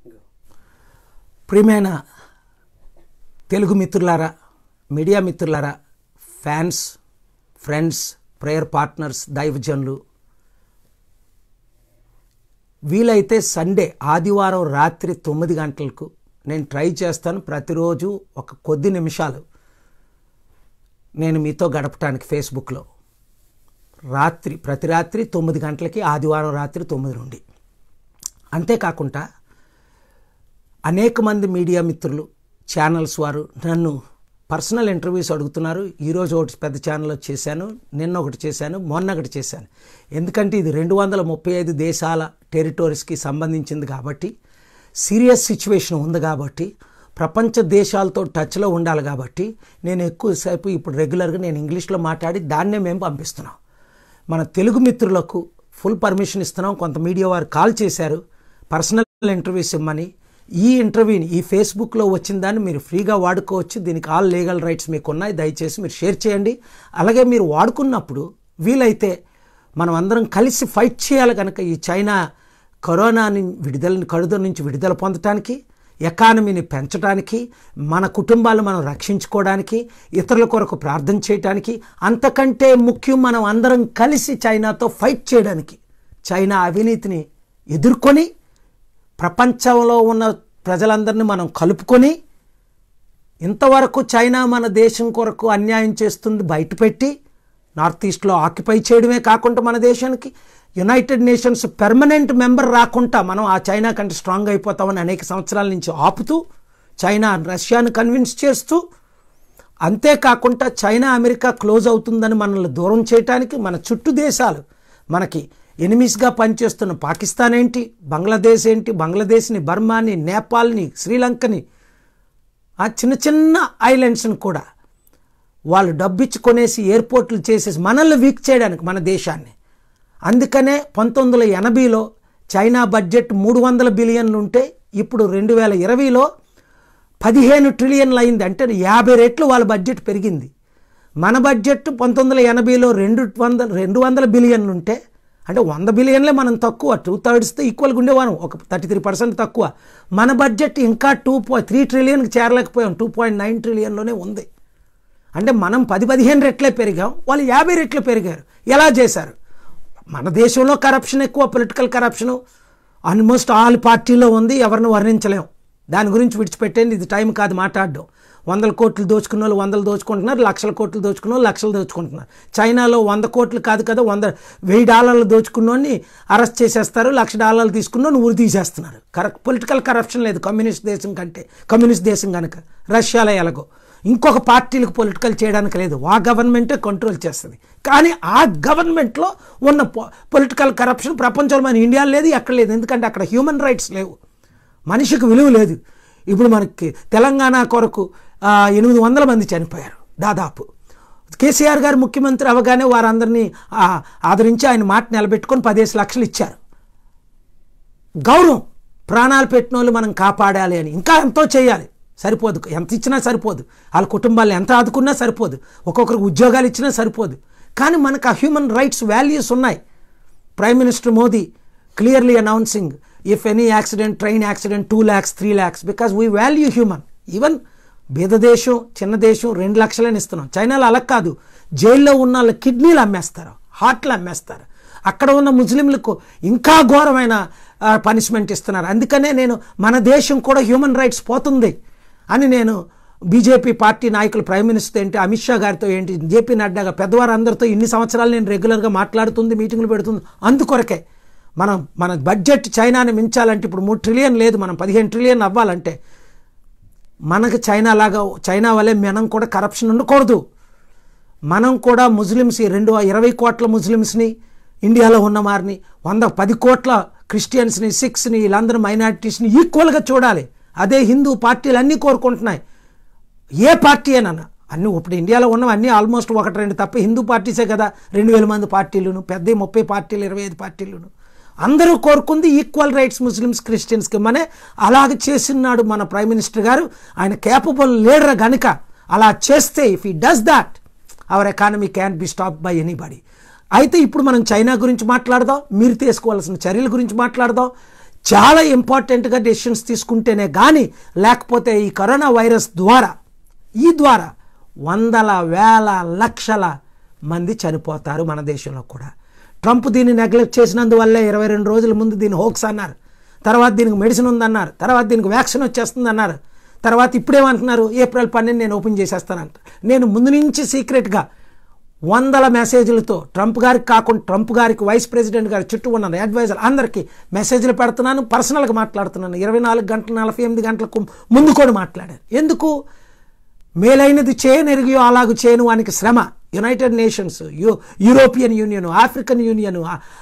ప్రియమైన తెలుగు మిత్రులారా మీడియా మిత్రులారా ఫ్యాన్స్ ఫ్రెండ్స్ ప్రేయర్ పార్ట్నర్స్ దైవజనులు వీలైతే సండే ఆదివారం రాత్రి తొమ్మిది గంటలకు నేను ట్రై చేస్తాను ప్రతిరోజు ఒక కొద్ది నిమిషాలు నేను మీతో గడపటానికి ఫేస్బుక్లో రాత్రి ప్రతి రాత్రి తొమ్మిది గంటలకి ఆదివారం రాత్రి తొమ్మిది నుండి అంతేకాకుండా అనేక మంది మీడియా మిత్రులు ఛానల్స్ వారు నన్ను పర్సనల్ ఇంటర్వ్యూస్ అడుగుతున్నారు ఈరోజు ఒకటి పెద్ద ఛానల్లో చేశాను నిన్న ఒకటి చేశాను మొన్న ఒకటి చేశాను ఎందుకంటే ఇది రెండు వందల ముప్పై ఐదు దేశాల టెరిటోరీస్కి సంబంధించింది కాబట్టి సీరియస్ సిచ్యువేషన్ ఉంది కాబట్టి ప్రపంచ దేశాలతో టచ్లో ఉండాలి కాబట్టి నేను ఎక్కువసేపు ఇప్పుడు రెగ్యులర్గా నేను ఇంగ్లీష్లో మాట్లాడి దాన్నే మేము పంపిస్తున్నాం మన తెలుగు మిత్రులకు ఫుల్ పర్మిషన్ ఇస్తున్నాం కొంత మీడియా వారు కాల్ చేశారు పర్సనల్ ఇంటర్వ్యూస్ ఇమ్మని ఈ ఇంటర్వ్యూని ఈ ఫేస్బుక్లో వచ్చిన దాన్ని మీరు ఫ్రీగా వాడుకోవచ్చు దీనికి ఆల్ లీగల్ రైట్స్ మీకు ఉన్నాయి దయచేసి మీరు షేర్ చేయండి అలాగే మీరు వాడుకున్నప్పుడు వీలైతే మనం అందరం కలిసి ఫైట్ చేయాలి కనుక ఈ చైనా కరోనాని విడుదల కడుదల నుంచి విడుదల పొందటానికి ఎకానమీని పెంచడానికి మన కుటుంబాలు మనం రక్షించుకోవడానికి ఇతరుల కొరకు ప్రార్థన చేయడానికి అంతకంటే ముఖ్యం మనం అందరం కలిసి చైనాతో ఫైట్ చేయడానికి చైనా అవినీతిని ఎదుర్కొని ప్రపంచంలో ఉన్న ప్రజలందరినీ మనం కలుపుకొని ఇంతవరకు చైనా మన దేశం కొరకు అన్యాయం చేస్తుంది బయటపెట్టి నార్త్ ఈస్ట్లో ఆక్యుపై చేయడమే కాకుండా మన దేశానికి యునైటెడ్ నేషన్స్ పెర్మనెంట్ మెంబర్ రాకుండా మనం ఆ చైనా కంటే స్ట్రాంగ్ అయిపోతామని అనేక సంవత్సరాల నుంచి ఆపుతూ చైనా రష్యాను కన్విన్స్ చేస్తూ అంతేకాకుండా చైనా అమెరికా క్లోజ్ అవుతుందని మనల్ని దూరం చేయడానికి మన చుట్టూ దేశాలు మనకి ఎనిమిస్గా పనిచేస్తున్న పాకిస్తాన్ ఏంటి బంగ్లాదేశ్ ఏంటి బంగ్లాదేశ్ని బర్మాని నేపాల్ని శ్రీలంకని ఆ చిన్న చిన్న ఐలాండ్స్ని కూడా వాళ్ళు డబ్బిచ్చి కొనేసి ఎయిర్పోర్ట్లు చేసేసి మనల్ని వీక్ చేయడానికి మన దేశాన్ని అందుకనే పంతొమ్మిది వందల ఎనభైలో చైనా బడ్జెట్ మూడు వందల బిలియన్లు ఉంటే ఇప్పుడు రెండు వేల ఇరవైలో పదిహేను ట్రిలియన్లు అయింది అంటే యాభై రెట్లు వాళ్ళ బడ్జెట్ పెరిగింది మన బడ్జెట్ పంతొమ్మిది వందల ఎనభైలో రెండు వందల రెండు వందల బిలియన్లు ఉంటే అంటే వంద బిలియన్లే మనం తక్కువ టూ థర్డ్స్తో ఈక్వల్గా ఉండేవారం ఒక థర్టీ త్రీ పర్సెంట్ తక్కువ మన బడ్జెట్ ఇంకా టూ పాయింట్ త్రీ ట్రిలియన్కి చేరలేకపోయాం టూ పాయింట్ నైన్ ట్రిలియన్లోనే ఉంది అంటే మనం పది పదిహేను రెట్లే పెరిగాం వాళ్ళు యాభై రెట్లు పెరిగారు ఎలా చేశారు మన దేశంలో కరప్షన్ ఎక్కువ పొలిటికల్ కరప్షను ఆల్మోస్ట్ ఆల్ పార్టీలో ఉంది ఎవరిని వర్ణించలేం దాని గురించి విడిచిపెట్టేది ఇది టైం కాదు మాట్లాడడం వందల కోట్లు దోచుకున్న వాళ్ళు వందలు దోచుకుంటున్నారు లక్షల కోట్లు దోచుకున్న వాళ్ళు లక్షలు దోచుకుంటున్నారు చైనాలో వంద కోట్లు కాదు కదా వంద వెయ్యి డాలర్లు దోచుకున్నోని అరెస్ట్ చేసేస్తారు లక్ష డాలర్లు తీసుకున్నోని ఊరి తీసేస్తున్నారు కరెక్ట్ పొలిటికల్ కరప్షన్ లేదు కమ్యూనిస్ట్ దేశం కంటే కమ్యూనిస్ట్ దేశం కనుక రష్యాలో ఎలాగో ఇంకొక పార్టీలకు పొలిటికల్ చేయడానికి లేదు ఆ గవర్నమెంటే కంట్రోల్ చేస్తుంది కానీ ఆ గవర్నమెంట్లో ఉన్న పొలిటికల్ కరప్షన్ ప్రపంచంలో మన ఇండియాలో లేదు ఎక్కడ లేదు ఎందుకంటే అక్కడ హ్యూమన్ రైట్స్ లేవు మనిషికి విలువ లేదు ఇప్పుడు మనకి తెలంగాణ కొరకు ఎనిమిది వందల మంది చనిపోయారు దాదాపు కేసీఆర్ గారు ముఖ్యమంత్రి అవగానే వారందరినీ ఆదరించి ఆయన మాట నిలబెట్టుకొని పదిహేను లక్షలు ఇచ్చారు గౌరవం ప్రాణాలు పెట్టిన వాళ్ళు మనం కాపాడాలి అని ఇంకా ఎంతో చేయాలి సరిపోదు ఎంత ఇచ్చినా సరిపోదు వాళ్ళ కుటుంబాలను ఎంత ఆదుకున్నా సరిపోదు ఒక్కొక్కరికి ఉద్యోగాలు ఇచ్చినా సరిపోదు కానీ మనకు ఆ హ్యూమన్ రైట్స్ వాల్యూస్ ఉన్నాయి prime minister Modi clearly announcing if any accident train accident two lakhs three lakhs because we value human even బీద దేశం చిన్న దేశం రెండు లక్షలని ఇస్తున్నాం చైనాలో అలా కాదు జైల్లో ఉన్న వాళ్ళ కిడ్నీలు అమ్మేస్తారు హార్ట్లు అమ్మేస్తారు అక్కడ ఉన్న ముస్లింలకు ఇంకా ఘోరమైన పనిష్మెంట్ ఇస్తున్నారు అందుకనే నేను మన దేశం కూడా హ్యూమన్ రైట్స్ పోతుంది అని నేను బీజేపీ పార్టీ నాయకులు ప్రైమ్ మినిస్టర్ ఏంటి అమిత్ షా గారితో ఏంటి జేపీ నడ్డాగా పెద్దవారు అందరితో ఇన్ని సంవత్సరాలు నేను రెగ్యులర్గా మాట్లాడుతుంది మీటింగ్లు పెడుతుంది అందుకొరకే మనం మన బడ్జెట్ చైనాని మించాలంటే ఇప్పుడు మూడు ట్రిలియన్ లేదు మనం పదిహేను ట్రిలియన్ అవ్వాలంటే మనకు చైనా లాగా చైనా వల్లే మనం కూడా కరప్షన్ ఉండకూడదు మనం కూడా ముస్లిమ్స్ రెండు ఇరవై కోట్ల ముస్లిమ్స్ని ఇండియాలో ఉన్న వారిని వంద పది కోట్ల క్రిస్టియన్స్ని సిక్స్ని వీళ్ళందరూ మైనారిటీస్ని ఈక్వల్గా చూడాలి అదే హిందూ పార్టీలు అన్నీ కోరుకుంటున్నాయి ఏ పార్టీ అయినా అన్నీ ఇప్పుడు ఇండియాలో ఉన్నవి అన్నీ ఆల్మోస్ట్ ఒకటి రెండు తప్ప హిందూ పార్టీసే కదా రెండు వేల మంది పార్టీలును పెద్ద ముప్పై పార్టీలు ఇరవై ఐదు పార్టీలును అందరూ కోరుకుంది ఈక్వల్ రైట్స్ ముస్లిమ్స్ క్రిస్టియన్స్కి మనే అలాగ చేసినాడు మన ప్రైమ్ మినిస్టర్ గారు ఆయన కేపబుల్ లీడర్ గనుక అలా చేస్తే if he does that our economy can be stop by anybody అయితే ఇప్పుడు మనం చైనా గురించి మాట్లాడదాం మీరు తీసుకోవాల్సిన చర్యల గురించి మాట్లాడదాం చాలా ఇంపార్టెంట్గా డెసిషన్స్ తీసుకుంటేనే కానీ లేకపోతే ఈ కరోనా వైరస్ ద్వారా ఈ ద్వారా వందల వేల లక్షల మంది చనిపోతారు మన దేశంలో కూడా ట్రంప్ దీన్ని నెగ్లెక్ట్ చేసినందువల్లే ఇరవై రెండు రోజుల ముందు దీన్ని హోక్స్ అన్నారు తర్వాత దీనికి మెడిసిన్ ఉందన్నారు తర్వాత దీనికి వ్యాక్సిన్ వచ్చేస్తుంది అన్నారు తర్వాత ఇప్పుడేమంటున్నారు ఏప్రిల్ పన్నెండు నేను ఓపెన్ చేసేస్తానంట నేను ముందు నుంచి సీక్రెట్గా వందల మెసేజ్లతో ట్రంప్ గారికి కాకుండా ట్రంప్ గారికి వైస్ ప్రెసిడెంట్ గారి చుట్టూ ఉన్న అడ్వైజర్ అందరికీ మెసేజ్లు పెడుతున్నాను పర్సనల్గా మాట్లాడుతున్నాను ఇరవై నాలుగు గంటల నలభై ఎనిమిది గంటలకు ముందు కూడా మాట్లాడాను ఎందుకు మేలైనది చేయనెరిగియో అలాగు చేయను వానికి శ్రమ యునైటెడ్ నేషన్స్ యూ European Union African Union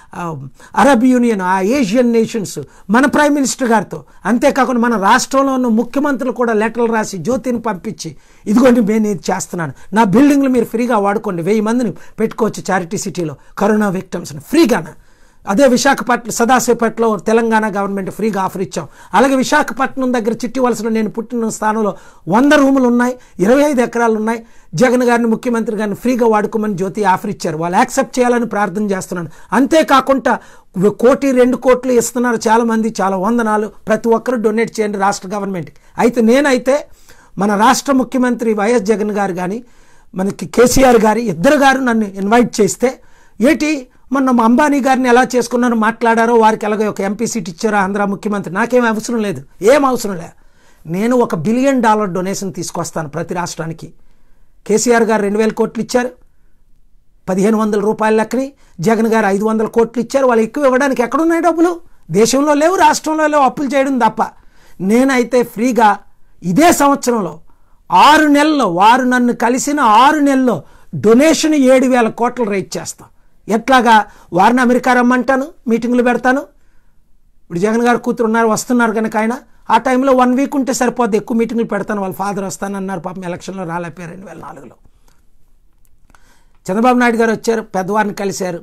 Arab Union ఆ ఏషియన్ నేషన్స్ మన ప్రైమ్ మినిస్టర్ గారితో అంతేకాకుండా మన రాష్ట్రంలో ఉన్న ముఖ్యమంత్రులు కూడా లెటర్లు రాసి జ్యోతిని పంపించి ఇదిగోండి నేను ఇది చేస్తున్నాను నా బిల్డింగ్లు మీరు ఫ్రీగా వాడుకోండి వెయ్యి మందిని పెట్టుకోవచ్చు చారిటీ సిటీలో కరోనా విక్టమ్స్ని ఫ్రీగానా అదే విశాఖపట్నం సదాశివపేటలో తెలంగాణ గవర్నమెంట్ ఫ్రీగా ఆఫర్ ఇచ్చాం అలాగే విశాఖపట్నం దగ్గర చిట్టి వలసలో నేను పుట్టిన స్థానంలో వంద రూములు ఉన్నాయి ఇరవై ఐదు ఎకరాలు ఉన్నాయి జగన్ గారిని ముఖ్యమంత్రి గారిని ఫ్రీగా వాడుకోమని జ్యోతి ఆఫర్ ఇచ్చారు వాళ్ళు యాక్సెప్ట్ చేయాలని ప్రార్థన చేస్తున్నాను అంతేకాకుండా కోటి రెండు కోట్లు ఇస్తున్నారు చాలామంది చాలా వందనాలు ప్రతి ఒక్కరు డొనేట్ చేయండి రాష్ట్ర గవర్నమెంట్కి అయితే నేనైతే మన రాష్ట్ర ముఖ్యమంత్రి వైఎస్ జగన్ గారు కానీ మనకి కేసీఆర్ గారి ఇద్దరు గారు నన్ను ఇన్వైట్ చేస్తే ఏటి మొన్న మా అంబానీ గారిని ఎలా చేసుకున్నారో మాట్లాడారో వారికి ఎలాగో ఒక ఎంపీ సీట్ ఇచ్చారో ఆంధ్ర ముఖ్యమంత్రి నాకేం అవసరం లేదు ఏం అవసరం లేదు నేను ఒక బిలియన్ డాలర్ డొనేషన్ తీసుకొస్తాను ప్రతి రాష్ట్రానికి కేసీఆర్ గారు రెండు వేల కోట్లు ఇచ్చారు పదిహేను వందల రూపాయల లెక్కని జగన్ గారు ఐదు వందల కోట్లు ఇచ్చారు వాళ్ళు ఎక్కువ ఇవ్వడానికి ఎక్కడున్నాయి డబ్బులు దేశంలో లేవు రాష్ట్రంలో లేవు అప్పులు చేయడం తప్ప నేనైతే ఫ్రీగా ఇదే సంవత్సరంలో ఆరు నెలల్లో వారు నన్ను కలిసిన ఆరు నెలల్లో డొనేషన్ ఏడు వేల కోట్లు రేట్ చేస్తాం ఎట్లాగా వారిని అమెరికా రమ్మంటాను మీటింగ్లు పెడతాను ఇప్పుడు జగన్ గారు కూతురు ఉన్నారు వస్తున్నారు కనుక ఆయన ఆ టైంలో వన్ వీక్ ఉంటే సరిపోద్ది ఎక్కువ మీటింగ్లు పెడతాను వాళ్ళ ఫాదర్ వస్తానన్నారు పాపం ఎలక్షన్లో రాలేపారు రెండు వేల నాలుగులో చంద్రబాబు నాయుడు గారు వచ్చారు పెద్దవారిని కలిశారు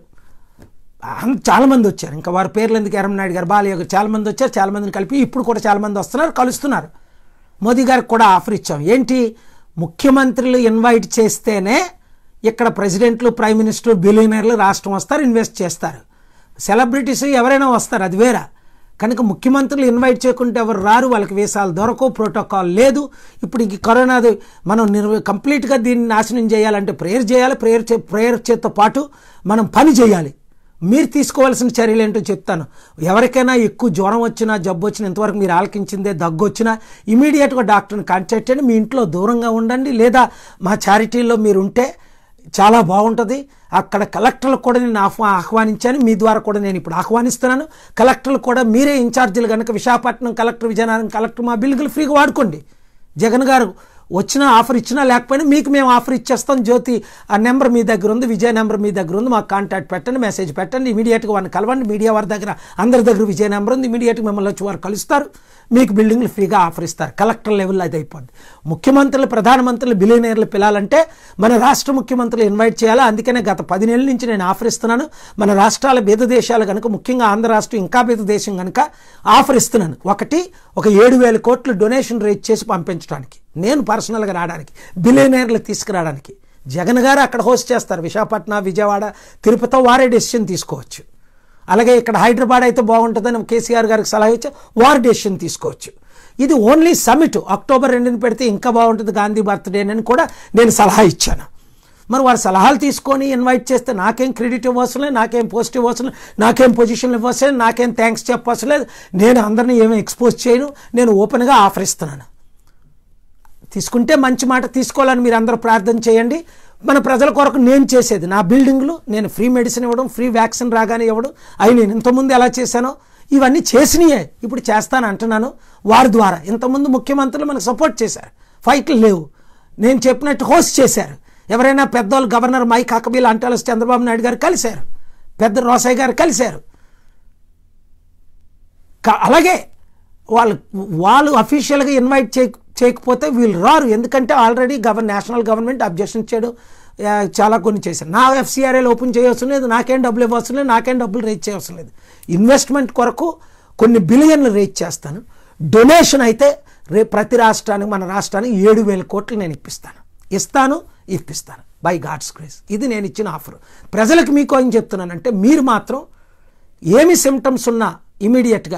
అం- చాలామంది వచ్చారు ఇంకా వారి పేర్లు ఎందుకు ఎర్రమనాయుడు గారు బాలయ్య గారు చాలామంది వచ్చారు చాలామందిని కలిపి ఇప్పుడు కూడా చాలామంది వస్తున్నారు కలుస్తున్నారు మోదీ గారికి కూడా ఆఫర్ ఇచ్చాం ఏంటి ముఖ్యమంత్రులు ఇన్వైట్ చేస్తేనే ఇక్కడ ప్రెసిడెంట్లు ప్రైమ్ మినిస్టర్ బిలియనర్లు రాష్ట్రం వస్తారు ఇన్వెస్ట్ చేస్తారు సెలబ్రిటీస్ ఎవరైనా వస్తారు అది వేరే కనుక ముఖ్యమంత్రులు ఇన్వైట్ చేయకుంటే ఎవరు రారు వాళ్ళకి వీసాలు దొరకవు ప్రోటోకాల్ లేదు ఇప్పుడు ఈ కరోనాది మనం నిర్వ కంప్లీట్గా దీన్ని నాశనం చేయాలంటే ప్రేయర్ చేయాలి ప్రేయర్ చే ప్రేయర్ చేతో పాటు మనం పని చేయాలి మీరు తీసుకోవాల్సిన చర్యలు ఏంటో చెప్తాను ఎవరికైనా ఎక్కువ జ్వరం వచ్చినా జబ్బు వచ్చినా ఇంతవరకు మీరు ఆలకించిందే దగ్గు వచ్చినా ఇమీడియట్గా డాక్టర్ని కాంటాక్ట్ చేయండి మీ ఇంట్లో దూరంగా ఉండండి లేదా మా చారిటీలో మీరు ఉంటే చాలా బాగుంటుంది అక్కడ కలెక్టర్లకు కూడా నేను ఆహ్వా ఆహ్వానించాను మీ ద్వారా కూడా నేను ఇప్పుడు ఆహ్వానిస్తున్నాను కలెక్టర్లు కూడా మీరే ఇన్ఛార్జీలు కనుక విశాఖపట్నం కలెక్టర్ విజయనగరం కలెక్టర్ మా బిల్లులు ఫ్రీగా వాడుకోండి జగన్ గారు వచ్చినా ఆఫర్ ఇచ్చినా లేకపోయినా మీకు మేము ఆఫర్ ఇచ్చేస్తాం జ్యోతి ఆ నెంబర్ మీ దగ్గర ఉంది విజయ్ నెంబర్ మీ దగ్గర ఉంది మాకు కాంటాక్ట్ పెట్టండి మెసేజ్ పెట్టండి ఇమీడియట్గా వారిని కలవండి మీడియా వారి దగ్గర అందరి దగ్గర విజయ్ నెంబర్ ఉంది ఇమీడియట్గా మిమ్మల్ని వచ్చి వారు కలుస్తారు మీకు బిల్డింగ్లు ఫ్రీగా ఆఫర్ ఇస్తారు కలెక్టర్ లెవెల్లో అది అయిపోద్ది ముఖ్యమంత్రులు ప్రధానమంత్రులు బిలియనీర్లు పిలాలంటే మన రాష్ట్ర ముఖ్యమంత్రులు ఇన్వైట్ చేయాలి అందుకనే గత పది నెలల నుంచి నేను ఆఫర్ ఇస్తున్నాను మన రాష్ట్రాల బీద దేశాలు కనుక ముఖ్యంగా ఆంధ్ర రాష్ట్రం ఇంకా బీద దేశం కనుక ఆఫర్ ఇస్తున్నాను ఒకటి ఒక ఏడు వేల కోట్లు డొనేషన్ రేట్ చేసి పంపించడానికి నేను పర్సనల్గా రావడానికి బిలియనీర్లు తీసుకురావడానికి జగన్ గారు అక్కడ హోస్ట్ చేస్తారు విశాఖపట్నం విజయవాడ తిరుపతి వారే డెసిషన్ తీసుకోవచ్చు అలాగే ఇక్కడ హైదరాబాద్ అయితే బాగుంటుందని కేసీఆర్ గారికి సలహా ఇచ్చి వారు డెసిషన్ తీసుకోవచ్చు ఇది ఓన్లీ సమిట్ అక్టోబర్ రెండుని పెడితే ఇంకా బాగుంటుంది గాంధీ బర్త్డే అని కూడా నేను సలహా ఇచ్చాను మరి వారి సలహాలు తీసుకొని ఇన్వైట్ చేస్తే నాకేం క్రెడిట్ ఇవ్వవసరం లేదు నాకేం పాజిటివ్ ఇవ్వవసరం లేదు నాకేం పొజిషన్లు ఇవ్వవసరం లేదు నాకేం థ్యాంక్స్ చెప్పవసరం లేదు నేను అందరినీ ఏమీ ఎక్స్పోజ్ చేయను నేను ఓపెన్గా ఆఫర్ ఇస్తున్నాను తీసుకుంటే మంచి మాట తీసుకోవాలని మీరు అందరూ ప్రార్థన చేయండి మన ప్రజల కొరకు నేను చేసేది నా బిల్డింగ్లు నేను ఫ్రీ మెడిసిన్ ఇవ్వడం ఫ్రీ వ్యాక్సిన్ రాగానే ఇవ్వడం అవి నేను ఇంతకుముందు ఎలా చేశానో ఇవన్నీ చేసినాయే ఇప్పుడు చేస్తాను అంటున్నాను వారి ద్వారా ఇంతకుముందు ముఖ్యమంత్రులు మనకు సపోర్ట్ చేశారు ఫైట్లు లేవు నేను చెప్పినట్టు హోస్ట్ చేశారు ఎవరైనా పెద్దోళ్ళు గవర్నర్ మై కాకబీల్ అంటాల చంద్రబాబు నాయుడు గారు కలిశారు పెద్ద రోసయ్య గారు కలిశారు క- అలాగే వాళ్ళు వాళ్ళు అఫీషియల్గా ఇన్వైట్ చేయ చేయకపోతే వీళ్ళు రారు ఎందుకంటే ఆల్రెడీ గవర్ నేషనల్ గవర్నమెంట్ అబ్జెక్షన్ చేయడం ఆ, చాలా కొన్ని చేశారు నా ఎఫ్సిఆర్ఏలు ఓపెన్ చేయవలసిన లేదు నాకేం డబ్బులు ఇవ్వవలసిన లేదు నాకేం డబ్బులు రేట్ చేయవలసిన లేదు ఇన్వెస్ట్మెంట్ కొరకు కొన్ని బిలియన్లు రేట్ చేస్తాను డొనేషన్ అయితే రే ప్రతి రాష్ట్రానికి మన రాష్ట్రానికి ఏడు వేల కోట్లు నేను ఇప్పిస్తాను ఇస్తాను ఇప్పిస్తాను బై గాడ్స్ గ్రేస్ ఇది నేను ఇచ్చిన ఆఫర్ ప్రజలకు మీకు ఏం చెప్తున్నానంటే మీరు మాత్రం ఏమి సిమ్టమ్స్ ఉన్నా ఇమీడియట్గా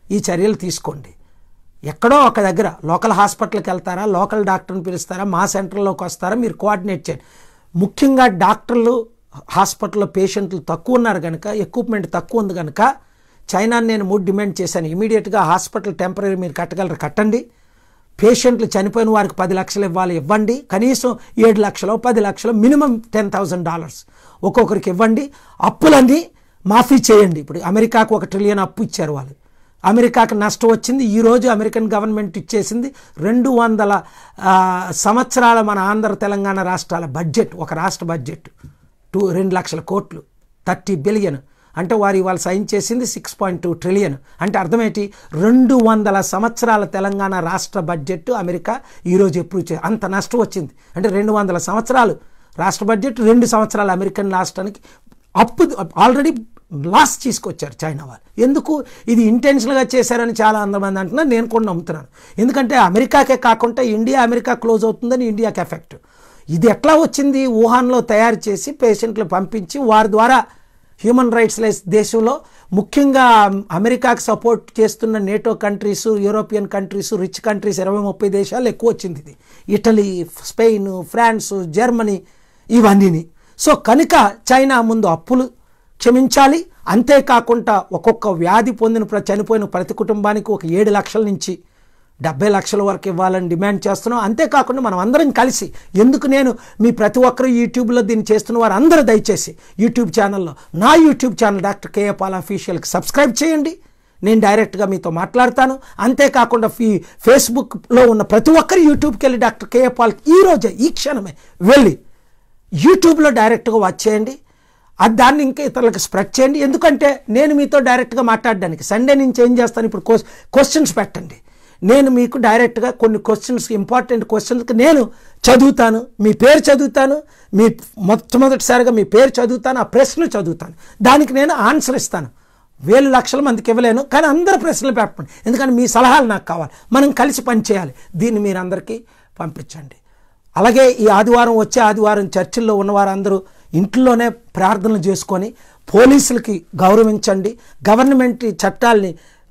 ఈ చర్యలు తీసుకోండి ఎక్కడో ఒక దగ్గర లోకల్ హాస్పిటల్కి వెళ్తారా లోకల్ డాక్టర్ని పిలుస్తారా మా సెంటర్లోకి వస్తారా మీరు కోఆర్డినేట్ చేయండి ముఖ్యంగా డాక్టర్లు హాస్పిటల్లో పేషెంట్లు తక్కువ ఉన్నారు కనుక ఎక్విప్మెంట్ తక్కువ ఉంది కనుక చైనాని నేను మూడు డిమాండ్ చేశాను ఇమీడియట్గా హాస్పిటల్ టెంపరీ మీరు కట్టగలరు కట్టండి పేషెంట్లు చనిపోయిన వారికి పది లక్షలు ఇవ్వాలి ఇవ్వండి కనీసం ఏడు లక్షలు పది లక్షలు మినిమం టెన్ థౌజండ్ డాలర్స్ ఒక్కొక్కరికి ఇవ్వండి అప్పులన్నీ మాఫీ చేయండి ఇప్పుడు అమెరికాకు ఒక ట్రిలియన్ అప్పు ఇచ్చారు వాళ్ళు అమెరికాకు నష్టం వచ్చింది ఈరోజు అమెరికన్ గవర్నమెంట్ ఇచ్చేసింది రెండు వందల ఆ, సంవత్సరాల మన ఆంధ్ర తెలంగాణ రాష్ట్రాల బడ్జెట్ ఒక రాష్ట్ర బడ్జెట్ టూ రెండు లక్షల కోట్లు థర్టీ బిలియన్ అంటే వారు ఇవాళ సైన్ చేసింది సిక్స్ పాయింట్ టూ ట్రిలియన్ అంటే అర్థమేంటి రెండు వందల సంవత్సరాల తెలంగాణ రాష్ట్ర బడ్జెట్ అమెరికా ఈరోజు అప్రూవ్ చే అంత నష్టం వచ్చింది అంటే రెండు వందల సంవత్సరాలు రాష్ట్ర బడ్జెట్ రెండు సంవత్సరాలు అమెరికన్ రాష్ట్రానికి అప్పు ఆల్రెడీ లాస్ తీసుకొచ్చారు చైనా వాళ్ళు ఎందుకు ఇది ఇంటెన్షనల్గా చేశారని చాలా మంది అంటున్నారు నేను కూడా నమ్ముతున్నాను ఎందుకంటే అమెరికాకే కాకుండా ఇండియా అమెరికా క్లోజ్ అవుతుందని ఇండియాకి ఎఫెక్ట్ ఇది ఎట్లా వచ్చింది వుహాన్లో తయారు చేసి పేషెంట్లు పంపించి వారి ద్వారా హ్యూమన్ రైట్స్ లెస్ దేశంలో ముఖ్యంగా అమెరికాకి సపోర్ట్ చేస్తున్న NATO countries European countries rich countries ఇరవై ముప్పై దేశాలు ఎక్కువ వచ్చింది ఇది ఇటలీ స్పెయిన్ ఫ్రాన్స్ జర్మనీ ఇవన్నీని సో కనుక చైనా ముందు అప్పులు క్షమించాలి అంతేకాకుండా ఒక్కొక్క వ్యాధి పొందిన ప్ర- చనిపోయిన ప్రతి కుటుంబానికి ఒక ఏడు లక్షల నుంచి డెబ్బై లక్షల వరకు ఇవ్వాలని డిమాండ్ చేస్తున్నాం అంతేకాకుండా మనం అందరం కలిసి ఎందుకు నేను మీ ప్రతి ఒక్కరు యూట్యూబ్లో దీన్ని చేస్తున్న వారు అందరూ దయచేసి యూట్యూబ్ ఛానల్లో నా YouTube channel doctor K A Paul అఫీషియల్కి సబ్స్క్రైబ్ చేయండి నేను డైరెక్ట్గా మీతో మాట్లాడతాను అంతేకాకుండా ఫీ ఫేస్బుక్లో ఉన్న ప్రతి ఒక్కరు యూట్యూబ్కి వెళ్ళి డాక్టర్ కేఏ పాల్ ఈ రోజే ఈ క్షణమే వెళ్ళి యూట్యూబ్లో డైరెక్ట్గా వాచ్ చేయండి అది దాన్ని ఇంకా ఇతరులకు స్ప్రెడ్ చేయండి ఎందుకంటే నేను మీతో డైరెక్ట్గా మాట్లాడడానికి సండే నుంచి ఏం చేస్తాను ఇప్పుడు క్వశ్చన్స్ పెట్టండి నేను మీకు డైరెక్ట్గా కొన్ని క్వశ్చన్స్ ఇంపార్టెంట్ క్వశ్చన్స్కి నేను చదువుతాను మీ పేరు చదువుతాను మీ మొట్టమొదటిసారిగా మీ పేరు చదువుతాను ఆ ప్రశ్నలు చదువుతాను దానికి నేను ఆన్సర్ ఇస్తాను వేలు లక్షల మందికి ఇవ్వలేను కానీ అందరు ప్రశ్నలు పెట్టండి ఎందుకంటే మీ సలహాలు నాకు కావాలి మనం కలిసి పనిచేయాలి దీన్ని మీరు అందరికీ పంపించండి అలాగే ఈ ఆదివారం వచ్చే ఆదివారం చర్చిల్లో ఉన్నవారందరూ ఇంట్లోనే ప్రార్థనలు చేసుకొని పోలీసులకి గౌరవించండి గవర్నమెంట్ చట్టాలని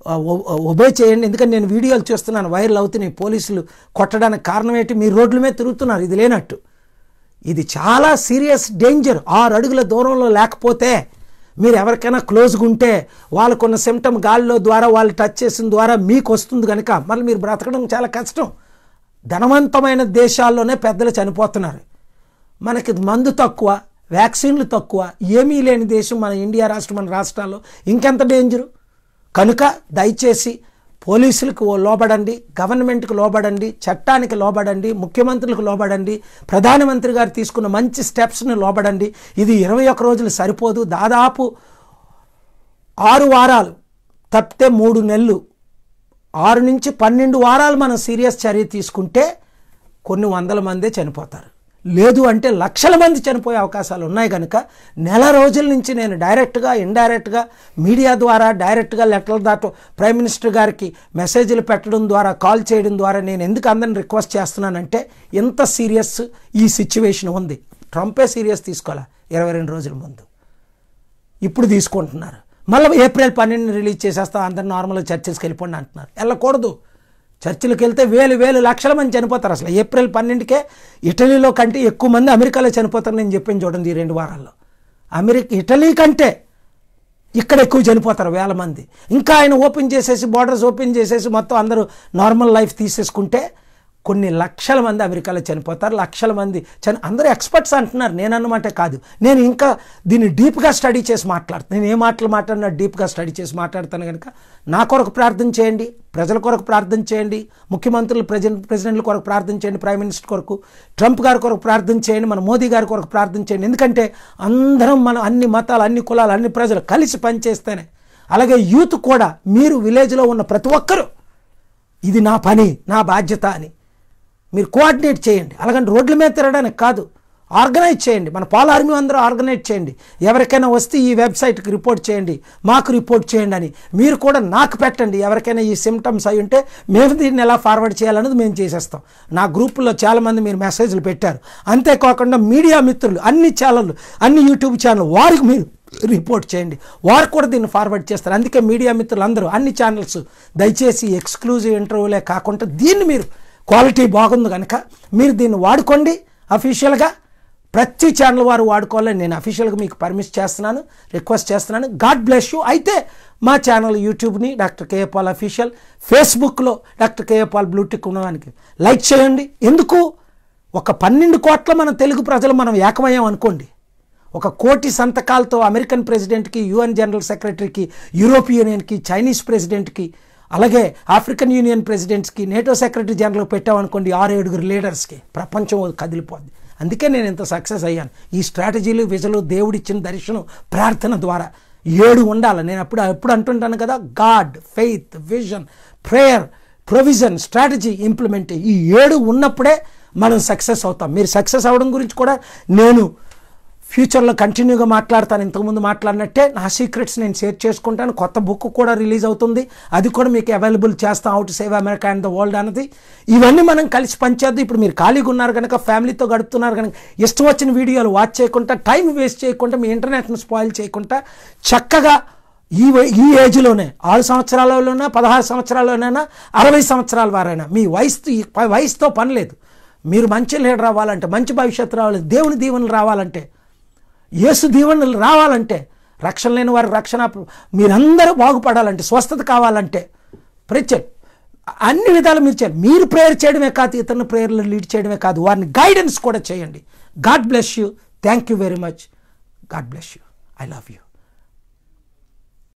ఒబే చేయండి ఎందుకంటే నేను వీడియోలు చూస్తున్నాను వైరల్ అవుతున్నాయి పోలీసులు కొట్టడానికి కారణం ఏంటి మీ రోడ్ల మీద తిరుగుతున్నారు ఇది లేనట్టు ఇది చాలా సీరియస్ డేంజర్ ఆరు అడుగుల దూరంలో లేకపోతే మీరు ఎవరికైనా క్లోజ్గా ఉంటే వాళ్ళకున్న సిమ్టమ్ గాలిలో ద్వారా వాళ్ళు టచ్ చేసిన ద్వారా మీకు వస్తుంది కనుక మళ్ళీ మీరు బ్రతకడం చాలా కష్టం ధనవంతమైన దేశాల్లోనే పెద్దలు చనిపోతున్నారు మనకి మందు తక్కువ వ్యాక్సిన్లు తక్కువ ఏమీ లేని దేశం మన ఇండియా రాష్ట్రం మన రాష్ట్రాల్లో ఇంకెంత డేంజరు కనుక దయచేసి పోలీసులకు ఓ లోబడండి గవర్నమెంట్కి లోబడండి చట్టానికి లోబడండి ముఖ్యమంత్రులకు లోబడండి ప్రధానమంత్రి గారు తీసుకున్న మంచి స్టెప్స్ని లోబడండి ఇది ఇరవై ఒక్క రోజులు సరిపోదు దాదాపు ఆరు వారాలు తప్పితే మూడు నెలలు ఆరు నుంచి పన్నెండు వారాలు మనం సీరియస్ చర్య తీసుకుంటే కొన్ని వందల మందే చనిపోతారు లేదు అంటే లక్షల మంది చనిపోయే అవకాశాలు ఉన్నాయి కనుక నెల రోజుల నుంచి నేను డైరెక్ట్గా ఇండైరెక్ట్గా మీడియా ద్వారా డైరెక్ట్గా లెటర్ల దాటో ప్రైమ్ మినిస్టర్ గారికి మెసేజ్లు పెట్టడం ద్వారా కాల్ చేయడం ద్వారా నేను ఎందుకు అందరిని రిక్వెస్ట్ చేస్తున్నానంటే ఎంత సీరియస్ ఈ సిచ్యువేషన్ ఉంది ట్రంపే సీరియస్ తీసుకోవాలా ఇరవై రెండు రోజుల ముందు ఇప్పుడు తీసుకుంటున్నారు మళ్ళీ ఏప్రిల్ పన్నెండుని రిలీజ్ చేసేస్తాం అందరు నార్మల్గా చర్చిల్స్కి వెళ్ళిపోండి అంటున్నారు వెళ్ళకూడదు చర్చిలకు వెళ్తే వేలు వేలు లక్షల మంది చనిపోతారు అసలు ఏప్రిల్ పన్నెండుకే ఇటలీలో కంటే ఎక్కువ మంది అమెరికాలో చనిపోతారు నేను చెప్పాను చూడండి ఈ రెండు వారాల్లో అమెరికా ఇటలీ కంటే ఇక్కడ ఎక్కువ చనిపోతారు వేల మంది ఇంకా ఆయన ఓపెన్ చేసేసి బార్డర్స్ ఓపెన్ చేసేసి మొత్తం అందరూ నార్మల్ లైఫ్ తీసేసుకుంటే కొన్ని లక్షల మంది అమెరికాలో చనిపోతారు లక్షల మంది చని అందరూ ఎక్స్పర్ట్స్ అంటున్నారు నేను అన్నమాట కాదు నేను ఇంకా దీన్ని డీప్గా స్టడీ చేసి మాట్లాడుతాను నేను ఏ మాటలు మాట్లాడినా డీప్గా స్టడీ చేసి మాట్లాడతాను కనుక నా కొరకు ప్రార్థన చేయండి ప్రజల కొరకు ప్రార్థన చేయండి ముఖ్యమంత్రులు ప్రెసిడెంట్ ప్రెసిడెంట్ల కొరకు ప్రార్థన చేయండి ప్రైమ్ మినిస్టర్ కొరకు ట్రంప్ గారి కొరకు ప్రార్థన చేయండి మన మోదీ గారి కొరకు ప్రార్థన చేయండి ఎందుకంటే అందరం మన అన్ని మతాలు అన్ని కులాలు అన్ని ప్రజలు కలిసి పనిచేస్తేనే అలాగే యూత్ కూడా మీరు విలేజ్లో ఉన్న ప్రతి ఒక్కరూ ఇది నా పని నా బాధ్యత అని మీరు కోఆర్డినేట్ చేయండి అలాగంటే రోడ్ల మీద తిరగడానికి కాదు ఆర్గనైజ్ చేయండి మన పాల ఆర్మీ అందరూ ఆర్గనైజ్ చేయండి ఎవరికైనా వస్తే ఈ వెబ్సైట్కి రిపోర్ట్ చేయండి మాకు రిపోర్ట్ చేయండి అని మీరు కూడా నాకు పెట్టండి ఎవరికైనా ఈ సిమ్టమ్స్ అయి ఉంటే మేము దీన్ని ఎలా ఫార్వర్డ్ చేయాలన్నది మేము చేసేస్తాం నా గ్రూపుల్లో చాలామంది మీరు మెసేజ్లు పెట్టారు అంతేకాకుండా మీడియా మిత్రులు అన్ని ఛానళ్ళు అన్ని యూట్యూబ్ ఛానల్ వారికి మీరు రిపోర్ట్ చేయండి వారు కూడా దీన్ని ఫార్వర్డ్ చేస్తారు అందుకే మీడియా మిత్రులందరూ అన్ని ఛానల్స్ దయచేసి ఎక్స్క్లూజివ్ ఇంటర్వ్యూలే కాకుండా దీన్ని మీరు క్వాలిటీ బాగుంది కనుక మీరు దీన్ని వాడుకోండి అఫీషియల్గా ప్రతి ఛానల్ వారు వాడుకోవాలని నేను అఫీషియల్గా మీకు పర్మిట్ చేస్తున్నాను రిక్వెస్ట్ చేస్తున్నాను గాడ్ బ్లెస్ యూ అయితే మా ఛానల్ యూట్యూబ్ని డాక్టర్ కేఏ పాల్ అఫీషియల్ ఫేస్బుక్లో డాక్టర్ కేఏ పాల్ బ్లూటిక్ ఉన్నదానికి లైక్ చేయండి ఎందుకు ఒక పన్నెండు కోట్ల మన తెలుగు ప్రజలు మనం ఏకమయ్యాం అనుకోండి ఒక కోటి సంతకాలతో అమెరికన్ ప్రెసిడెంట్కి యుఎన్ జనరల్ సెక్రటరీకి యూరోపియన్ యూనియన్కి చైనీస్ ప్రెసిడెంట్కి అలాగే ఆఫ్రికన్ యూనియన్ ప్రెసిడెంట్స్కి నేటో సెక్రటరీ జనరల్ పెట్టామనుకోండి ఆరు ఏడుగురు లీడర్స్కి ప్రపంచం కదిలిపోద్ది అందుకే నేను ఇంత సక్సెస్ అయ్యాను ఈ స్ట్రాటజీలు విజలు దేవుడిచ్చిన దర్శనం ప్రార్థన ద్వారా ఏడు ఉండాలి నేను అప్పుడు ఎప్పుడు అంటుంటాను కదా God faith vision prayer provision strategy implement ఈ ఏడు ఉన్నప్పుడే మనం సక్సెస్ అవుతాం మీరు సక్సెస్ అవ్వడం గురించి కూడా నేను ఫ్యూచర్లో కంటిన్యూగా మాట్లాడతాను ఇంతకుముందు మాట్లాడినట్టే నా సీక్రెట్స్ నేను షేర్ చేసుకుంటాను కొత్త బుక్ కూడా రిలీజ్ అవుతుంది అది కూడా మీకు అవైలబుల్ చేస్తాం out save America and the world అన్నది ఇవన్నీ మనం కలిసి పనిచేద్దాం ఇప్పుడు మీరు ఖాళీగా ఉన్నారు కనుక ఫ్యామిలీతో గడుపుతున్నారు కనుక ఇష్టం వచ్చిన వీడియోలు వాచ్ చేయకుండా టైం వేస్ట్ చేయకుండా మీ ఇంటర్నెట్ను స్పాయిల్ చేయకుండా చక్కగా ఈ వయ- ఈ ఏజ్లోనే ఆరు సంవత్సరాలలోనే పదహారు సంవత్సరాల్లోనైనా అరవై సంవత్సరాల వారైనా మీ వయసు ఈ ప- వయసుతో పని లేదు మీరు మంచి లీడర్ రావాలంటే మంచి భవిష్యత్తు రావాలి దేవుని దీవెనలు రావాలంటే యేసు దీవెనలు రావాలంటే రక్షణ లేని వారి రక్షణ మీరందరూ బాగుపడాలంటే స్వస్థత కావాలంటే ప్రేచర్ అన్ని విధాలు మీరు చేయాలి మీరు ప్రేయర్ చేయడమే కాదు ఇతరుల ప్రేయర్లు లీడ్ చేయడమే కాదు వారిని గైడెన్స్ కూడా చేయండి God bless you thank you very much God bless you I love you